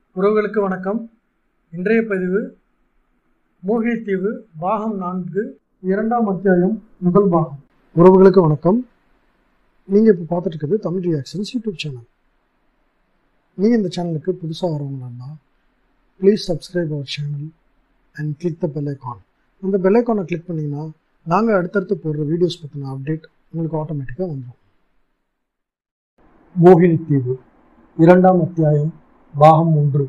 உறவுகளுக்கு வணக்கம் இன்றைய பதிவு மோகினித்தீவு பாகம் நான்கு இரண்டாம் அத்தியாயம் முதல் பாகம் உறவுகளுக்கு வணக்கம் நீங்கள் இப்போ பார்த்துட்டு இருக்கிறது தமிழ் ரியாக்ஷன்ஸ் யூடியூப் சேனல் நீங்கள் இந்த சேனலுக்கு புதுசாக வரவங்களா please subscribe our channel and click the bell icon அந்த பெல் ஐக்கானை கிளிக் பண்ணிங்கன்னா நாங்கள் அடுத்தடுத்து போடுற வீடியோஸ் பற்றின அப்டேட் உங்களுக்கு ஆட்டோமேட்டிக்காக வந்துடும் மோகினித்தீவு இரண்டாம் அத்தியாயம் பாகம் ஒன்று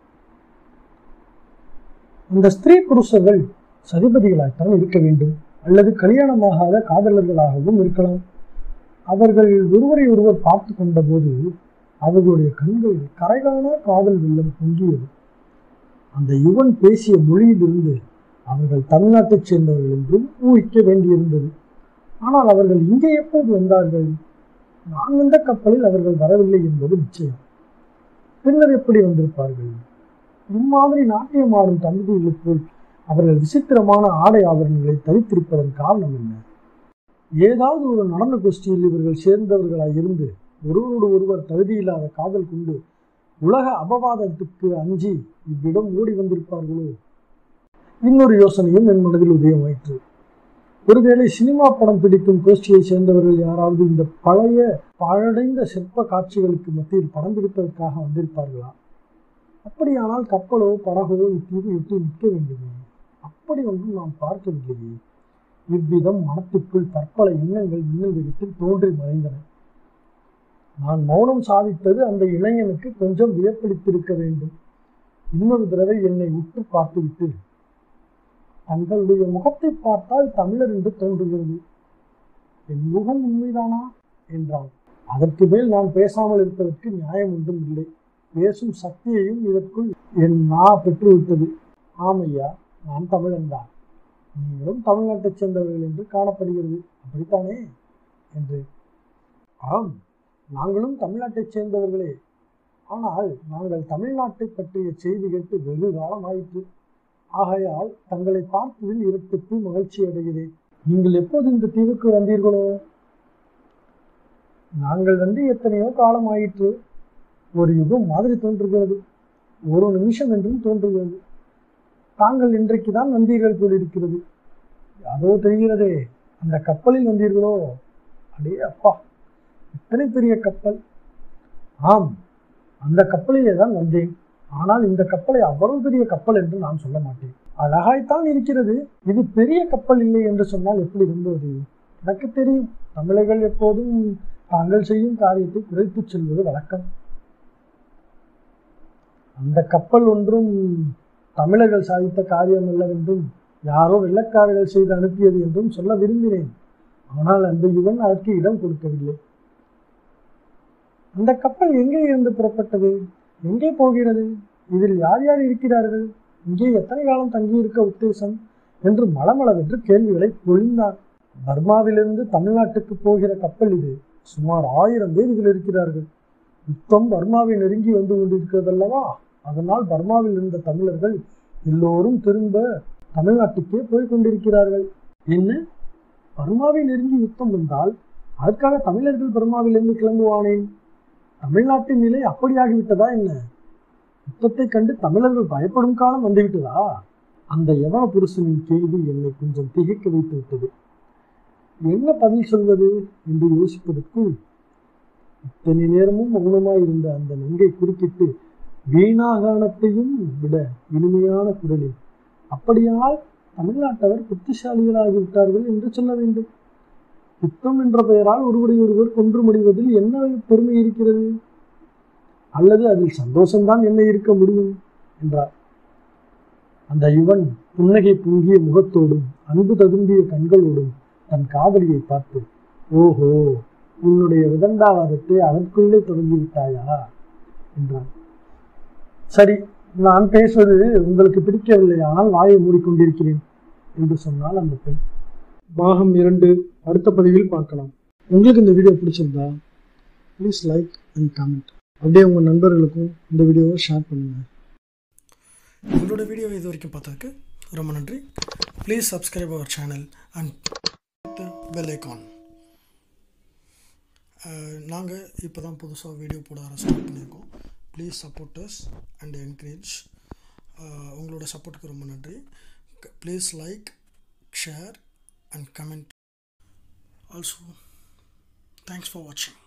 அந்த ஸ்திரீ புருஷர்கள் சதிபதிகளாய்த்தான் இருக்க வேண்டும் அல்லது கல்யாணமாகாத காதலர்களாகவும் இருக்கலாம் அவர்கள் ஒருவரை ஒருவர் பார்த்து கொண்டபோது அவர்களுடைய கண்கள் கரைகாணா காதல் வெள்ளம் பொங்கியது அந்த யுவன் பேசிய மொழியிலிருந்து அவர்கள் தமிழ்நாட்டைச் சேர்ந்தவர்கள் என்றும் ஊகிக்க வேண்டியிருந்தது ஆனால் அவர்கள் இங்கே எப்போது வந்தார்கள் நான் வந்த கப்பலில் அவர்கள் வரவில்லை என்பது நிச்சயம் பின்னர் எப்படி வந்திருப்பார்கள் இம்மாதிரி நாட்டியம் ஆடும் தம்பதிகளுக்குள் அவர்கள் விசித்திரமான ஆடை ஆபரணங்களை தரித்திருப்பதன் காரணம் என்ன ஏதாவது ஒரு நடன கோஷ்டியில் இவர்கள் சேர்ந்தவர்களாய் இருந்து ஒருவரோடு ஒருவர் தகுதியில்லாத காதல் கொண்டு உலக அபவாதத்துக்கு அஞ்சி இவ்விடம் ஓடி வந்திருப்பார்களோ இன்னொரு யோசனையும் என் மனதில் உதயமாயிற்று ஒருவேளை சினிமா படம் பிடிக்கும் கோஷ்டியை சேர்ந்தவர்கள் யாராவது இந்த பழைய பழடைந்த சிற்ப காட்சிகளுக்கு மத்தியில் படம் பிடிப்பதற்காக வந்திருப்பார்களா அப்படியானால் கப்பலோ படகோ இத்தீவு விட்டு நிற்க வேண்டுமே அப்படி ஒன்றும் நாம் பார்க்கவில்லையே இவ்விதம் மனத்திற்குள் பற்பல எண்ணங்கள் மின்னல் வேகத்தில் தோன்றி மறைந்தன நான் மௌனம் சாதித்தது அந்த இளைஞனுக்கு கொஞ்சம் வியப்பளித்திருக்க வேண்டும் இன்னொரு தடவை என்னை உற்று பார்த்துவிட்டு தங்களுடைய முகத்தை பார்த்தால் தமிழர் என்று தோன்றுகிறது என் முகம் உண்மைதானா என்றான் அதற்கு மேல் நான் பேசாமல் இருப்பதற்கு நியாயம் ஒன்றும் இல்லை பேசும் சக்தியையும் இதற்குள் என் நா பெற்றுவிட்டது ஆமையா நான் தமிழன்தான் நீங்களும் தமிழ்நாட்டைச் சேர்ந்தவர்கள் என்று காணப்படுகிறது அப்படித்தானே என்று ஆம் நாங்களும் தமிழ்நாட்டைச் சேர்ந்தவர்களே ஆனால் நாங்கள் தமிழ்நாட்டை பற்றிய செய்தி கேட்டு வெகு காலம் ஆயிற்று ஆகையால் தங்களை பார்த்ததில் இரட்டிப்பு மகிழ்ச்சி அடைகிறேன் நீங்கள் எப்போது இந்த தீவுக்கு வந்தீர்களோ நாங்கள் வந்து எத்தனையோ காலம் ஆயிற்று ஒரு யுகம் மாதிரி தோன்றுகிறது ஒரு நிமிஷம் என்றும் தோன்றுகிறது தாங்கள் இன்றைக்கு தான் வந்தீர்கள் போல் இருக்கிறது அதோ தெரிகிறதே அந்த கப்பலில் வந்தீர்களோ அடே அப்பா இத்தனை பெரிய கப்பல் ஆம் அந்த கப்பலிலே தான் வந்தேன் ஆனால் இந்த கப்பலை அவ்வளவு பெரிய கப்பல் என்று நான் சொல்ல மாட்டேன் அழகாய்த்தான் இருக்கிறது இது பெரிய கப்பல் இல்லை என்று சொன்னால் எப்படி இருந்தது எனக்கு தெரியும் தமிழர்கள் எப்போதும் தாங்கள் செய்யும் காரியத்தை குறைத்து செல்வது வழக்கம் அந்த கப்பல் ஒன்றும் தமிழர்கள் சாதித்த காரியம் அல்லவென்றும் யாரோ வெள்ளக்காரர்கள் செய்து அனுப்பியது என்றும் சொல்ல விரும்பினேன் ஆனால் அந்த யுவன் அதற்கு இடம் கொடுக்கவில்லை அந்த கப்பல் எங்கே இருந்து புறப்பட்டது எங்கே போகிறது இதில் யார் யார் இருக்கிறார்கள் இங்கே எத்தனை காலம் தங்கியிருக்க உத்தேசம் என்று மளமளவென்று கேள்விகளை பொழிந்தார் பர்மாவிலிருந்து தமிழ்நாட்டுக்கு போகிற கப்பல் இது சுமார் ஆயிரம் பேர் இதில் இருக்கிறார்கள் யுத்தம் பர்மாவை நெருங்கி வந்து கொண்டிருக்கிறதல்லவா அதனால் பர்மாவில் இருந்த தமிழர்கள் எல்லோரும் திரும்ப தமிழ்நாட்டுக்கே போய் கொண்டிருக்கிறார்கள் என்ன பர்மாவை நெருங்கி யுத்தம் வந்தால் அதற்காக தமிழர்கள் பர்மாவிலிருந்து கிளம்புவானேன் தமிழ்நாட்டின் நிலை அப்படியாகிவிட்டதா என்ன யுத்தத்தை கண்டு தமிழர்கள் பயப்படும் காலம் வந்துவிட்டதா அந்த யவன புருஷனின் கேள்வி என்னை கொஞ்சம் திகைக்க வைத்து விட்டது என்ன பதில் சொல்வது என்று யோசிப்பதற்குள் இத்தனை நேரமும் மௌனமாய் இருந்த அந்த நங்கை குறுக்கிட்டு வீணாகானத்தையும் விட இனிமையான குரலில் அப்படியால் தமிழ்நாட்டவர் புத்திசாலிகளாகிவிட்டார்கள் என்று சொல்ல வேண்டும் யுத்தம் என்ற பெயரால் ஒருவரை ஒருவர் கொன்று முடிவதில் என்ன பெருமை இருக்கிறது அல்லது அதில் சந்தோஷம்தான் என்ன இருக்க முடியும் என்றார் அந்த யுவன் புன்னகை பொங்கிய முகத்தோடும் அன்பு ததும்பிய கண்களோடும் தன் காதலியை பார்த்து ஓஹோ உன்னுடைய விதண்டாவாதத்தை அதற்குள்ளே தொடங்கிவிட்டாயா என்றான் சரி நான் பேசுவது உங்களுக்கு பிடிக்கவில்லை ஆனால் வாயை மூடிக்கொண்டிருக்கிறேன் என்று சொன்னால் அந்த பெண் பாகம் இரண்டு அடுத்த பதிவில் பார்க்கலாம் உங்களுக்கு இந்த வீடியோ பிடிச்சிருந்தா ப்ளீஸ் லைக் அண்ட் கமெண்ட் அப்படியே உங்கள் நண்பர்களுக்கும் இந்த வீடியோவை ஷேர் பண்ணுங்கள் எங்களோட வீடியோவை இது வரைக்கும் பார்த்ததுக்கு ரொம்ப நன்றி please subscribe our channel and bell icon நாங்கள் இப்போ தான் புதுசாக வீடியோ போட ஸ்டார்ட் பண்ணியிருக்கோம் ப்ளீஸ் சப்போர்ட்டர்ஸ் அண்ட் என்கரேஜ் உங்களோட சப்போர்ட்டுக்கு ரொம்ப நன்றி please like share and comment also thanks for வாட்சிங்